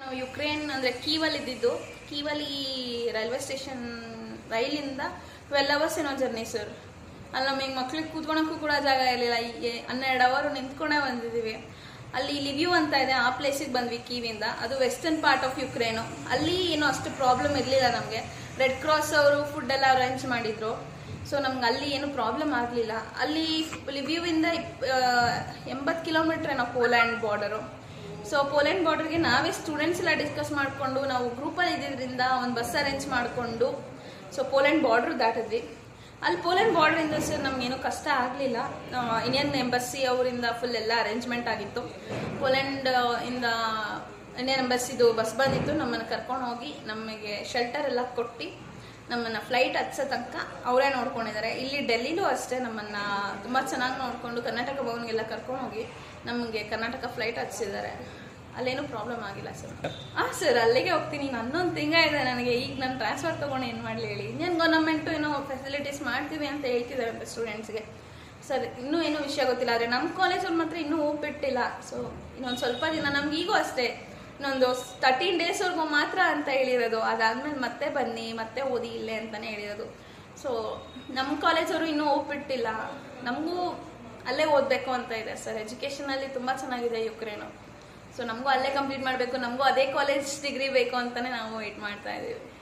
Ukraine ಅಂದರೆ ಕೀವಲ್ಲಿ ಇದ್ದಿದ್ದು ಕೀವಲ್ಲಿ ರೈಲ್ವೆ ಸ್ಟೇಷನ್ ರೈಲಿಂದ ಟ್ವೆಲ್ ಅವರ್ಸ್ ಏನೋ ಜರ್ನಿ ಸರ್ ಅಲ್ಲಿ ನಮಗೆ ಮಕ್ಳಿಗೆ ಕೂತ್ಕೊಳಕ್ಕೂ ಕೂಡ ಜಾಗ ಇರಲಿಲ್ಲ ಈಗ ಹನ್ನೆರಡು ಅವರು ನಿಂತ್ಕೊಂಡೇ ಬಂದಿದ್ದೀವಿ ಅಲ್ಲಿ ಲಿವ್ಯೂ ಅಂತ ಇದೆ ಆ ಪ್ಲೇಸಿಗೆ ಬಂದ್ವಿ ಕೀವಿಂದ ಅದು ವೆಸ್ಟರ್ನ್ ಪಾರ್ಟ್ ಆಫ್ ಯುಕ್ರೇನು ಅಲ್ಲಿ ಏನೋ ಅಷ್ಟು ಪ್ರಾಬ್ಲಮ್ ಇರಲಿಲ್ಲ ನಮಗೆ ರೆಡ್ ಕ್ರಾಸ್ ಅವರು ಫುಡ್ ಎಲ್ಲ ಅರೇಂಜ್ ಮಾಡಿದ್ರು ಸೊ ನಮ್ಗೆ ಅಲ್ಲಿ ಏನು ಪ್ರಾಬ್ಲಮ್ ಆಗಲಿಲ್ಲ ಅಲ್ಲಿ ಲಿವ್ಯೂವಿಂದ ಎಂಬತ್ತು ಕಿಲೋಮೀಟ್ರ್ ಏನೋ ಪೋಲ್ಯಾಂಡ್ ಬಾರ್ಡರು ಸೊ ಪೋಲೆಂಡ್ ಬಾರ್ಡರ್ಗೆ ನಾವೇ ಸ್ಟೂಡೆಂಟ್ಸ್ ಎಲ್ಲ ಡಿಸ್ಕಸ್ ಮಾಡಿಕೊಂಡು ನಾವು ಗ್ರೂಪಲ್ಲಿ ಇದ್ದಿದ್ದರಿಂದ ಒಂದು ಬಸ್ ಅರೇಂಜ್ ಮಾಡಿಕೊಂಡು ಸೊ ಪೋಲೆಂಡ್ ಬಾರ್ಡ್ರ್ ದಾಟಿದ್ವಿ ಅಲ್ಲಿ ಪೋಲೆಂಡ್ ಬಾರ್ಡ್ರಿಂದ ಸರ್ ನಮಗೇನು ಕಷ್ಟ ಆಗಲಿಲ್ಲ ಇಂಡಿಯನ್ ಎಂಬಸ್ಸಿ ಅವರಿಂದ ಫುಲ್ ಎಲ್ಲ ಅರೇಂಜ್ಮೆಂಟ್ ಆಗಿತ್ತು ಪೋಲೆಂಡ್ ಇಂದ ಇಂಡಿಯನ್ ಎಂಬಸ್ಸಿದು ಬಸ್ ಬಂದಿತ್ತು ನಮ್ಮನ್ನು ಕರ್ಕೊಂಡು ಹೋಗಿ ನಮಗೆ ಶೆಲ್ಟರ್ ಎಲ್ಲ ಕೊಟ್ಟು ನಮ್ಮನ್ನು ಫ್ಲೈಟ್ ಹತ್ಸೋ ತನಕ ಅವರೇ ನೋಡ್ಕೊಂಡಿದ್ದಾರೆ ಇಲ್ಲಿ ಡೆಲ್ಲಿಲೂ ಅಷ್ಟೇ ನಮ್ಮನ್ನು ತುಂಬ ಚೆನ್ನಾಗಿ ನೋಡಿಕೊಂಡು ಕರ್ನಾಟಕ ಭವನ್ಗೆಲ್ಲ ಕರ್ಕೊಂಡು ಹೋಗಿ ನಮಗೆ ಕರ್ನಾಟಕ ಫ್ಲೈಟ್ ಹತ್ಸಿದ್ದಾರೆ ಅಲ್ಲೇನೂ ಪ್ರಾಬ್ಲಮ್ ಆಗಿಲ್ಲ ಸರ್ ಹಾಂ ಸರ್ ಅಲ್ಲಿಗೆ ಹೋಗ್ತೀನಿ ಇನ್ನು ಹನ್ನೊಂದು ತಿಂಗ ಇದೆ ನನಗೆ ಈಗ ನಾನು ಟ್ರಾನ್ಸ್ಫರ್ ತೊಗೊಂಡು ಏನು ಮಾಡಲಿ ಹೇಳಿ ಇಂಡಿಯನ್ ಗೌರ್ಮೆಂಟು ಏನೋ ಫೆಸಿಲಿಟೀಸ್ ಮಾಡ್ತೀವಿ ಅಂತ ಹೇಳ್ತಿದ್ದಾರೆ ಸ್ಟೂಡೆಂಟ್ಸ್ಗೆ ಸರ್ ಇನ್ನೂ ಏನೂ ವಿಷಯ ಗೊತ್ತಿಲ್ಲ ಆದರೆ ನಮ್ಮ ಕಾಲೇಜಲ್ಲಿ ಮಾತ್ರ ಇನ್ನೂ ಹೋಗ್ಬಿಟ್ಟಿಲ್ಲ ಸೊ ಇನ್ನೊಂದು ಸ್ವಲ್ಪ ದಿನ ನಮ್ಗೆ ಈಗೂ ಅಷ್ಟೇ ಇನ್ನೊಂದು ತರ್ಟೀನ್ ಡೇಸ್ವರೆಗೂ ಮಾತ್ರ ಅಂತ ಹೇಳಿರೋದು ಅದಾದ್ಮೇಲೆ ಮತ್ತೆ ಬನ್ನಿ ಮತ್ತೆ ಓದಿ ಇಲ್ಲೇ ಅಂತಲೇ ಹೇಳಿರೋದು ಸೊ ನಮ್ಮ ಕಾಲೇಜವರು ಇನ್ನೂ ಹೋಗ್ಬಿಟ್ಟಿಲ್ಲ ನಮಗೂ ಅಲ್ಲೇ ಓದಬೇಕು ಅಂತ ಇದೆ ಸರ್ ಎಜುಕೇಷನಲ್ಲಿ ತುಂಬ ಚೆನ್ನಾಗಿದೆ ಯುಕ್ರೇನು ಸೊ ನಮಗೂ ಅಲ್ಲೇ ಕಂಪ್ಲೀಟ್ ಮಾಡಬೇಕು ನಮಗೂ ಅದೇ ಕಾಲೇಜ್ ಡಿಗ್ರಿ ಬೇಕು ಅಂತಲೇ ನಾವು ವೇಟ್ ಮಾಡ್ತಾ ಇದ್ದೀವಿ